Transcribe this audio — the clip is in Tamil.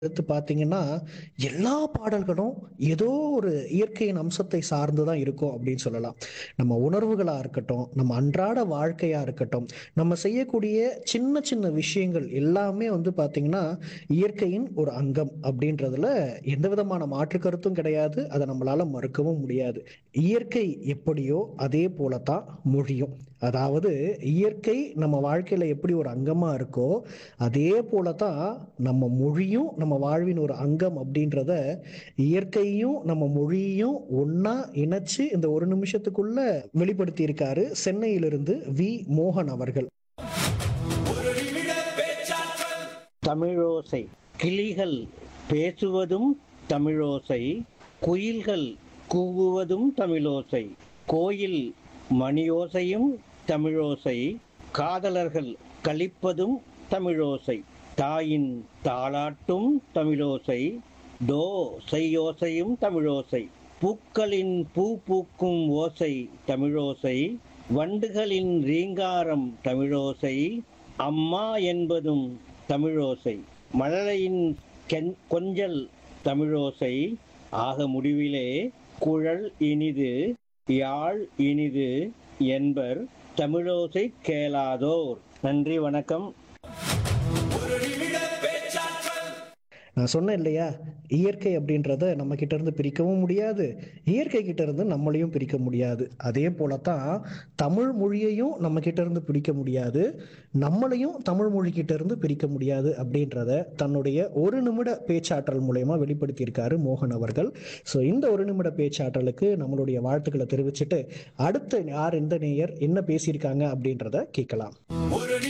எடுத்து பார்த்தீங்கன்னா, எல்லா பாடல்களும் ஏதோ ஒரு இயற்கையின் அம்சத்தை சார்ந்து தான் இருக்கும் அப்படின்னு சொல்லலாம். நம்ம உணர்வுகளா இருக்கட்டும், நம்ம அன்றாட வாழ்க்கையா இருக்கட்டும், நம்ம செய்யக்கூடிய சின்ன சின்ன விஷயங்கள் எல்லாமே வந்து பார்த்தீங்கன்னா, இயற்கையின் ஒரு அங்கம் அப்படின்றதுல எந்த விதமான மாற்று கருத்தும் கிடையாது. அத நம்மளால மறுக்கவும் முடியாது. இயற்கை எப்படியோ அதே போல தான் மொழியும். அதாவது இயற்கை நம்ம வாழ்க்கையில எப்படி ஒரு அங்கமா இருக்கோ, அதே போல தான் நம்ம மொழியும் நம்ம வாழ்வின் ஒரு அங்கம் அப்படின்றத இயற்கையும் நம்ம மொழியையும் ஒண்ணா இணைச்சு இந்த ஒரு நிமிஷத்துக்குள்ள வெளிப்படுத்தி இருக்காரு சென்னையிலிருந்து வி மோகன் அவர்கள். தமிழோசை கிளிகள் பேசுவதும் தமிழோசை குயில்கள் கூவுவதும் தமிழோசை கோயில் மணியோசையும் தமிழோசை காதலர்கள் களிப்பதும் தமிழோசை தாயின் தாளாட்டும் தமிழோசை தோ செய்யோசையும் தமிழோசை பூக்களின் பூ பூக்கும் ஓசை தமிழோசை வண்டுகளின் ரீங்காரம் தமிழோசை அம்மா என்பதும் தமிழோசை மழலையின் கென் கொஞ்சல் தமிழோசை ஆக முடிவிலே குழல் இனிது யாழ் இனிது என்பர் தமிழோசை கேளாதோர் நன்றி வணக்கம் நான் சொன்னேன் இல்லையா இயற்கை அப்படின்றத நம்ம கிட்ட இருந்து பிரிக்கவும் முடியாது இயற்கை கிட்ட இருந்து நம்மளையும் பிரிக்க முடியாது அதே போலத்தான் தமிழ் மொழியையும் நம்ம கிட்ட இருந்து பிரிக்க முடியாது நம்மளையும் தமிழ் மொழி கிட்ட இருந்து பிரிக்க முடியாது அப்படின்றத தன்னுடைய ஒரு நிமிட பேச்சாற்றல் மூலயமா வெளிப்படுத்தியிருக்காரு மோகன் அவர்கள் ஸோ இந்த ஒரு நிமிட பேச்சாற்றலுக்கு நம்மளுடைய வாழ்த்துக்களை தெரிவிச்சுட்டு அடுத்து யார் எந்த நேயர் என்ன பேசியிருக்காங்க அப்படின்றத கேட்கலாம்